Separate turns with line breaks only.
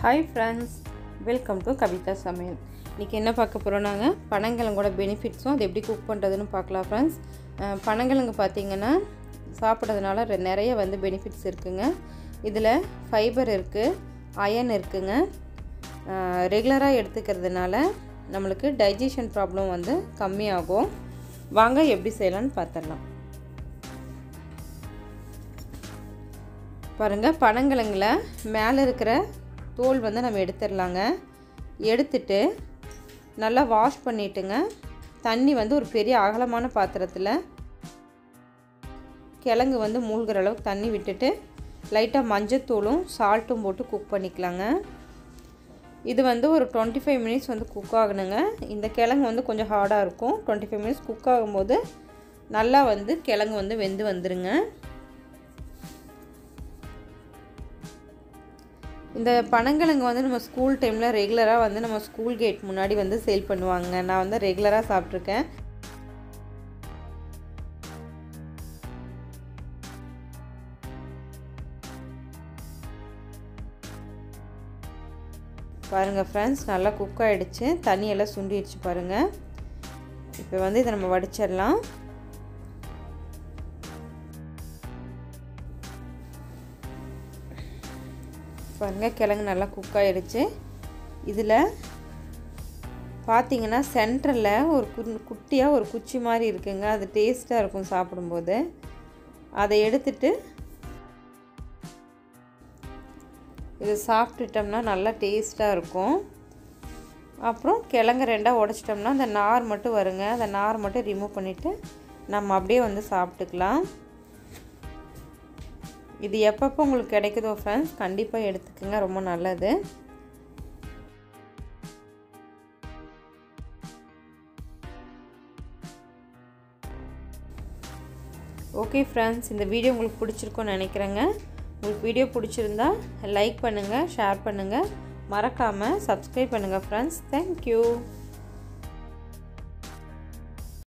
hi friends welcome to Kavitha சமையல் இன்றைக்கி என்ன பார்க்க போகிறோம் நாங்கள் பனங்கிழங்கோட பெனிஃபிட்ஸும் அது எப்படி குக் பண்ணுறதுன்னு பார்க்கலாம் ஃப்ரெண்ட்ஸ் பனங்கிழங்கு பார்த்தீங்கன்னா சாப்பிட்றதுனால ரெ- நிறைய வந்து பெனிஃபிட்ஸ் இருக்குங்க இதில் ஃபைபர் இருக்குது அயன் இருக்குங்க ரெகுலராக எடுத்துக்கிறதுனால நம்மளுக்கு டைஜஷன் ப்ராப்ளம் வந்து கம்மியாகும் வாங்க எப்படி செய்யலாம்னு பார்த்துடலாம் பாருங்கள் பனங்கிழங்குல மேலே இருக்கிற தோல் வந்து நம்ம எடுத்துடலாங்க எடுத்துட்டு நல்லா வாஷ் பண்ணிட்டுங்க தண்ணி வந்து ஒரு பெரிய அகலமான பாத்திரத்தில் கிழங்கு வந்து மூழ்கிற அளவுக்கு தண்ணி விட்டுட்டு லைட்டாக மஞ்சத்தூளும் சால்ட்டும் போட்டு குக் பண்ணிக்கலாங்க இது வந்து ஒரு டுவெண்ட்டி ஃபைவ் மினிட்ஸ் வந்து குக் ஆகணுங்க இந்த கிழங்கு வந்து கொஞ்சம் ஹார்டாக இருக்கும் டுவெண்ட்டி ஃபைவ் மினிட்ஸ் குக் ஆகும்போது நல்லா வந்து கிழங்கு வந்து வெந்து வந்துருங்க இந்த பனங்கிழங்கு வந்து நம்ம ஸ்கூல் டைமில் ரெகுலராக வந்து நம்ம ஸ்கூல் கேட் முன்னாடி வந்து சேல் பண்ணுவாங்க நான் வந்து ரெகுலராக சாப்பிட்ருக்கேன் பாருங்கள் ஃப்ரெண்ட்ஸ் நல்லா குக் ஆகிடுச்சு தண்ணியெல்லாம் சுண்டிடுச்சு பாருங்கள் இப்போ வந்து இதை நம்ம வடிச்சிடலாம் பாருங்கள் கிழங்கு நல்லா குக் ஆகிடுச்சு இதில் பார்த்தீங்கன்னா சென்டரில் ஒரு கு குட்டியாக ஒரு குச்சி மாதிரி இருக்குங்க அது டேஸ்ட்டாக இருக்கும் சாப்பிடும்போது அதை எடுத்துட்டு இது சாப்பிட்டுட்டோம்னா நல்லா டேஸ்ட்டாக இருக்கும் அப்புறம் கிழங்கு ரெண்டாக உடச்சிட்டோம்னா அந்த நார் மட்டும் வருங்க அந்த நார் மட்டும் ரிமூவ் பண்ணிவிட்டு நம்ம அப்படியே வந்து சாப்பிட்டுக்கலாம் இது எப்பப்போ உங்களுக்கு கிடைக்குதோ ஃப்ரெண்ட்ஸ் கண்டிப்பாக எடுத்துக்கோங்க ரொம்ப நல்லது ஓகே ஃப்ரெண்ட்ஸ் இந்த வீடியோ உங்களுக்கு பிடிச்சிருக்கும்னு நினைக்கிறேங்க உங்களுக்கு வீடியோ பிடிச்சிருந்தா லைக் பண்ணுங்கள் ஷேர் பண்ணுங்கள் மறக்காமல் சப்ஸ்கிரைப் பண்ணுங்கள் ஃப்ரெண்ட்ஸ் தேங்க்யூ